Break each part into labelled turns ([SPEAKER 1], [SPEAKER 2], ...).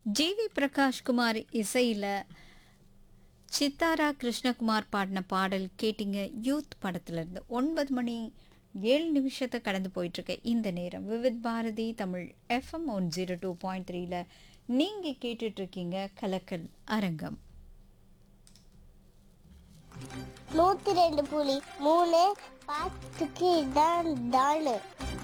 [SPEAKER 1] GV Prakash Kumar இசையில் சித்தாரா கிருஷ்ணகுமார் பாடின பாடல் கேட்டிங்க யூத் படத்துலேருந்து ஒன்பது மணி ஏழு நிமிஷத்தை கடந்து போயிட்டுருக்க இந்த நேரம் Vividh Bharati Tamil FM one zero two point த்ரீல நீங்கள் கேட்டுட்ருக்கீங்க கலக்கல் அரங்கம்
[SPEAKER 2] நூத்தி ரெண்டு புலி மூணு பாத்துக்கு இதான் தானு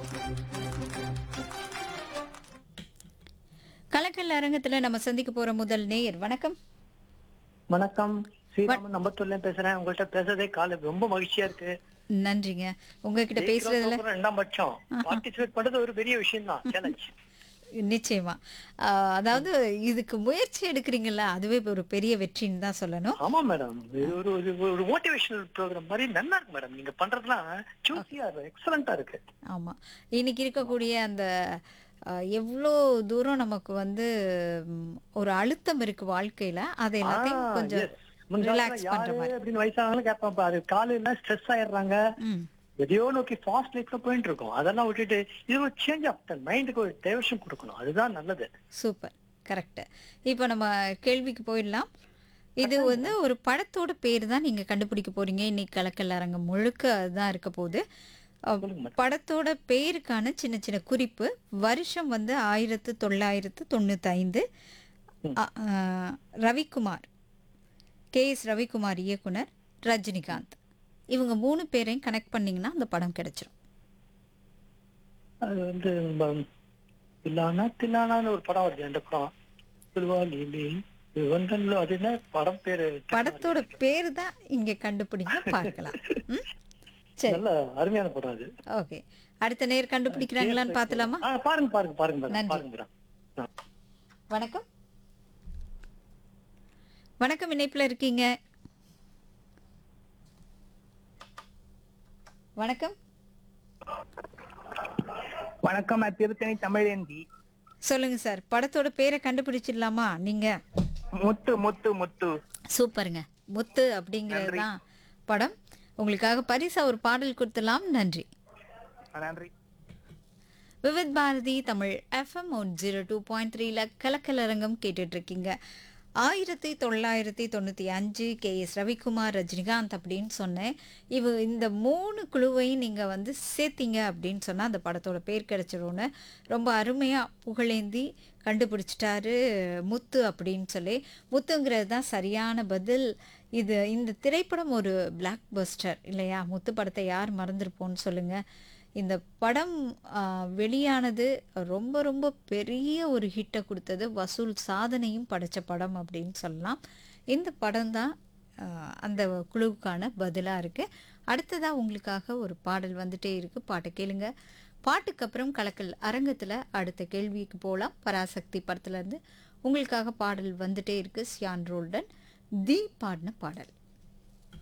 [SPEAKER 1] கலக்கல் அரங்கத்தில் நம்ம சந்திக்க போகிற முதல் நேயர் வணக்கம்
[SPEAKER 3] வணக்கம் ஸ்ரீராமன் நம்பத்தூர்ல பேசுறேன் உங்கள்ட்ட பேசுறதே கால ரொம்ப மகிழ்ச்சியா இருக்கு
[SPEAKER 1] நன்றிங்க உங்ககிட்ட பேசுறதுல
[SPEAKER 3] ஜெயிக்கிறோம், ரெண்டாம் பட்சம் பார்ட்டிசிபேட் பண்றது ஒரு பெரிய விஷயம் தான் சேலஞ்ச்
[SPEAKER 1] நிச்சயமா ஆஹ் அதாவது இதுக்கு முயற்சி எடுக்கிறீங்கல்ல அதுவே ஒரு பெரிய வெற்றின்னு தான் சொல்லணும்
[SPEAKER 3] ஆமா மேடம் இது ஒரு ஒரு ஒரு மோட்டிவேஷனல் ப்ரோக்ராம் மாதிரி நல்லா இருக்கு மேடம் நீங்க பண்றதுலாம் சூசியா எக்ஸலண்டா இருக்கு
[SPEAKER 1] ஆமா இன்னைக்கு இருக்கக்கூடிய அந்த ஆஹ், எவ்வளோ தூரம் நமக்கு வந்து ம், ஒரு அழுத்தம் இருக்கு வாழ்க்கையில அதை எல்லாத்தையும்
[SPEAKER 3] ஆ,
[SPEAKER 1] கொஞ்சம்
[SPEAKER 3] yes. முன்னாடி
[SPEAKER 1] ரிலாக்ஸ் பண்ற
[SPEAKER 3] யாரு
[SPEAKER 1] மாதிரி
[SPEAKER 3] அப்படின்னு வயசானாலும் கேட்பான் பாரு காலையில ஸ்ட்ரெஸ் ஆயிடுறாங்க
[SPEAKER 1] ம்
[SPEAKER 3] எதையோ நோக்கி ஃபாஸ்ட் லைஃப்ல போயிட்டு இருக்கோம் அதெல்லாம் விட்டுட்டு இது ஒரு சேஞ்ச் ஆஃப் மைண்டுக்கு ஒரு டைவர்ஷன் கொடுக்கணும் அதுதான் நல்லது
[SPEAKER 1] சூப்பர் கரெக்ட் இப்போ நம்ம கேள்விக்கு போயிடலாம் இது வந்து ஒரு படத்தோட பேர் தான் நீங்க கண்டுபிடிக்க போறீங்க இன்னைக்கு கலக்கல் அரங்கம் முழுக்க அதுதான் இருக்க போகுது அஹ்,
[SPEAKER 3] சொல்லுங்க மேடம்.
[SPEAKER 1] படத்தோட பேருக்கான சின்ன சின்ன குறிப்பு வருஷம் வந்து ஆயிரத்து தொள்ளாயிரத்து தொண்ணூத்தி ஐந்து ரவிக்குமார் கே எஸ் ரவிக்குமார் இயக்குனர் ரஜினிகாந்த் இவங்க மூணு பேரையும் கனெக்ட் பண்ணீங்கன்னா அந்த படம் கிடைச்சிரும்
[SPEAKER 3] அது வந்து நம்ம தில்லானா தில்லானான்னு ஒரு படம் வருது அந்த படம் திருவாலிலே வந்தன்ல அது என்ன படம் பேரு
[SPEAKER 1] படத்தோட பேரு தான் இங்க கண்டுபிடிங்க பார்க்கலாம் ம்? சரி
[SPEAKER 3] நல்ல அருமையான படம் அது
[SPEAKER 1] ஓகே அடுத்த நேர் கண்டுபிடிக்கிறாங்களான்னு பார்த்தலாமா
[SPEAKER 3] ஆ, பாருங்க பாருங்க பாருங்க மேடம்
[SPEAKER 1] நன்றி.
[SPEAKER 3] பாருங்க மேடம் ஆ.
[SPEAKER 1] வணக்கம் வணக்கம் இணைப்புல இருக்கீங்க வணக்கம்
[SPEAKER 4] வணக்கம் நான் திருத்தணி தமிழேந்தி
[SPEAKER 1] சொல்லுங்க சார் படத்தோட பேரை கண்டுபிடிச்சிடலாமா நீங்க
[SPEAKER 4] முத்து முத்து முத்து
[SPEAKER 1] சூப்பருங்க முத்து அப்படிங்கிறது தான் படம் உங்களுக்காக பரிசா ஒரு பாடல் கொடுத்துலாம் நன்றி
[SPEAKER 4] நன்றி
[SPEAKER 1] Vividh Bharati Tamil FM one zero two point த்ரீல கலக்கலரங்கம் கேட்டுட்டு இருக்கீங்க ஆயிரத்தி தொள்ளாயிரத்தி தொண்ணூற்றி அஞ்சு கே எஸ் ரவிக்குமார் ரஜினிகாந்த் அப்படின்னு சொன்னேன் இவ இந்த மூணு குழுவையும் நீங்கள் வந்து சேர்த்தீங்க அப்படின்னு சொன்னால் அந்த படத்தோட பேர் கிடைச்சிரும்னு ரொம்ப அருமையாக புகழேந்தி கண்டுபிடிச்சிட்டாரு முத்து அப்படின்னு சொல்லி முத்துங்கிறது தான் சரியான பதில் இது இந்த திரைப்படம் ஒரு பிளாக் பஸ்டர் இல்லையா முத்து படத்தை யார் மறந்துருப்போம்னு சொல்லுங்கள் இந்த படம் ஆ, வெளியானது ரொம்ப ரொம்ப பெரிய ஒரு ஹிட்டை கொடுத்தது வசூல் சாதனையும் படைச்ச படம் அப்படின்னு சொல்லலாம் இந்த படம் தான் அந்த குழுவுக்கான பதிலாக இருக்குது அடுத்ததாக உங்களுக்காக ஒரு பாடல் வந்துட்டே இருக்குது பாட்டை கேளுங்க பாட்டுக்கு அப்புறம் கலக்கல் அரங்கத்தில் அடுத்த கேள்விக்கு போகலாம் பராசக்தி படத்துலேருந்து உங்களுக்காக பாடல் வந்துட்டே இருக்குது சியான் ரோல்டன் தி பாடின பாடல்